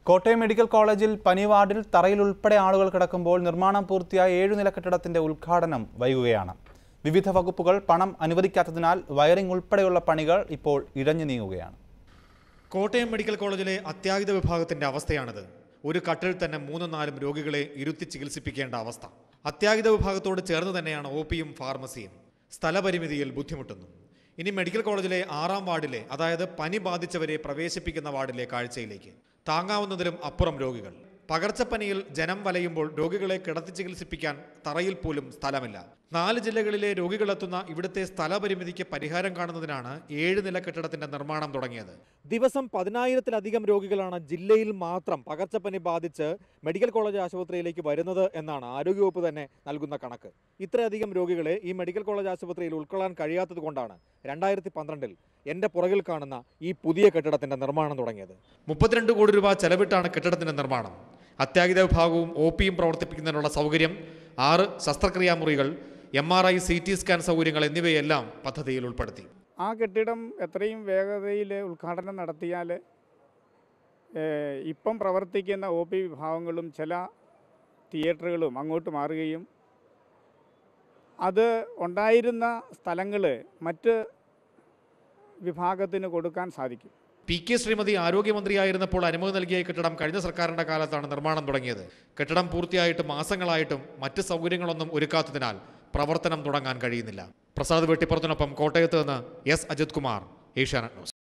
Kottayam medical കോളേജിൽ പനി വാർഡിൽ തറയിൽ ഉൾപ്പെടെ ആളുകൾ കിടക്കുമ്പോൾ നിർമ്മാണം പൂർത്തിയായ ഏഴു നില കെട്ടിടത്തിന്റെ ഉദ്ഘാടനം വൈകുകയാണ് വിവിധ വകുപ്പുകൾ പണം അനുവദിക്കാത്തതിനാൽ വയറിംഗ് ഉൾപ്പെടെയുള്ള പണികൾ ഇപ്പോൾ ഇഴഞ്ഞു നീങ്ങുകയാണ് കോട്ടയം മെഡിക്കൽ കോളേജിലെ അത്യാഹിത വിഭാഗത്തിന്റെ അവസ്ഥയാണിത് ഒരു കട്ടിൽ തന്നെ മൂന്നും നാലും രോഗികളെ ഇരുത്തി ചികിത്സിപ്പിക്കേണ്ട അവസ്ഥ അത്യാഹിത വിഭാഗത്തോട് ചേർന്ന് തന്നെയാണ് ഒ പിയും ഫാർമസിയും സ്ഥലപരിമിതിയിൽ ബുദ്ധിമുട്ടുന്നു ഇനി മെഡിക്കൽ കോളേജിലെ ആറാം വാർഡിലെ അതായത് പനി ബാധിച്ചവരെ പ്രവേശിപ്പിക്കുന്ന വാർഡിലെ കാഴ്ചയിലേക്ക് താങ്ങാവുന്നതിലും അപ്പുറം രോഗികൾ പകർച്ചപ്പനിയിൽ ജനം വലയുമ്പോൾ രോഗികളെ കിടത്തി ചികിത്സിപ്പിക്കാൻ തറയിൽ പോലും സ്ഥലമില്ല നാല് ജില്ലകളിലെ രോഗികളെത്തുന്ന ഇവിടുത്തെ സ്ഥലപരിമിതിക്ക് പരിഹാരം കാണുന്നതിനാണ് ഏഴ് നില കെട്ടിടത്തിന്റെ നിർമ്മാണം തുടങ്ങിയത് ദിവസം പതിനായിരത്തിലധികം രോഗികളാണ് ജില്ലയിൽ മാത്രം പകർച്ചപ്പനി ബാധിച്ച് മെഡിക്കൽ കോളേജ് ആശുപത്രിയിലേക്ക് വരുന്നത് എന്നാണ് ആരോഗ്യവകുപ്പ് തന്നെ നൽകുന്ന കണക്ക് ഇത്രയധികം രോഗികളെ ഈ മെഡിക്കൽ കോളേജ് ആശുപത്രിയിൽ ഉൾക്കൊള്ളാൻ കഴിയാത്തത് കൊണ്ടാണ് രണ്ടായിരത്തി പന്ത്രണ്ടിൽ എൻ്റെ പുറകിൽ കാണുന്ന ഈ പുതിയ കെട്ടിടത്തിന്റെ നിർമ്മാണം തുടങ്ങിയത് മുപ്പത്തിരണ്ട് കോടി രൂപ ചെലവിട്ടാണ് കെട്ടിടത്തിന്റെ നിർമ്മാണം അത്യാഹിത വിഭാഗവും ഒ പിയും പ്രവർത്തിപ്പിക്കുന്നതിനുള്ള സൗകര്യം ആറ് ശസ്ത്രക്രിയാ മുറികൾ M R I C T scan സൗകര്യങ്ങൾ എന്നിവയെല്ലാം പദ്ധതിയിൽ ഉൾപ്പെടുത്തി ആ കെട്ടിടം എത്രയും വേഗതയിൽ ഉദ്ഘാടനം നടത്തിയാൽ ഏഹ്, ഇപ്പം പ്രവർത്തിക്കുന്ന ഒ പി വിഭാഗങ്ങളും ചില തിയേറ്ററുകളും അങ്ങോട്ട് മാറുകയും അത് ഉണ്ടായിരുന്ന സ്ഥലങ്ങൾ മറ്റ് വിഭാഗത്തിന് കൊടുക്കാൻ സാധിക്കും പി കെ ശ്രീമതി ആരോഗ്യമന്ത്രിയായിരുന്നപ്പോൾ അനുമതി നൽകിയ ഈ കെട്ടിടം കഴിഞ്ഞ സർക്കാരിന്റെ കാലത്താണ് നിർമ്മാണം തുടങ്ങിയത് കെട്ടിടം പൂർത്തിയായിട്ട് മാസങ്ങളായിട്ടും മറ്റ് സൗകര്യങ്ങളൊന്നും ഒരുക്കാത്തതിനാൽ പ്രവർത്തനം തുടങ്ങാൻ കഴിയുന്നില്ല പ്രസാദ് വെട്ടിപ്പുറത്തിനൊപ്പം കോട്ടയത്ത് നിന്ന് എസ് അജിത് കുമാർ ഏഷ്യാനെറ്റ് ന്യൂസ്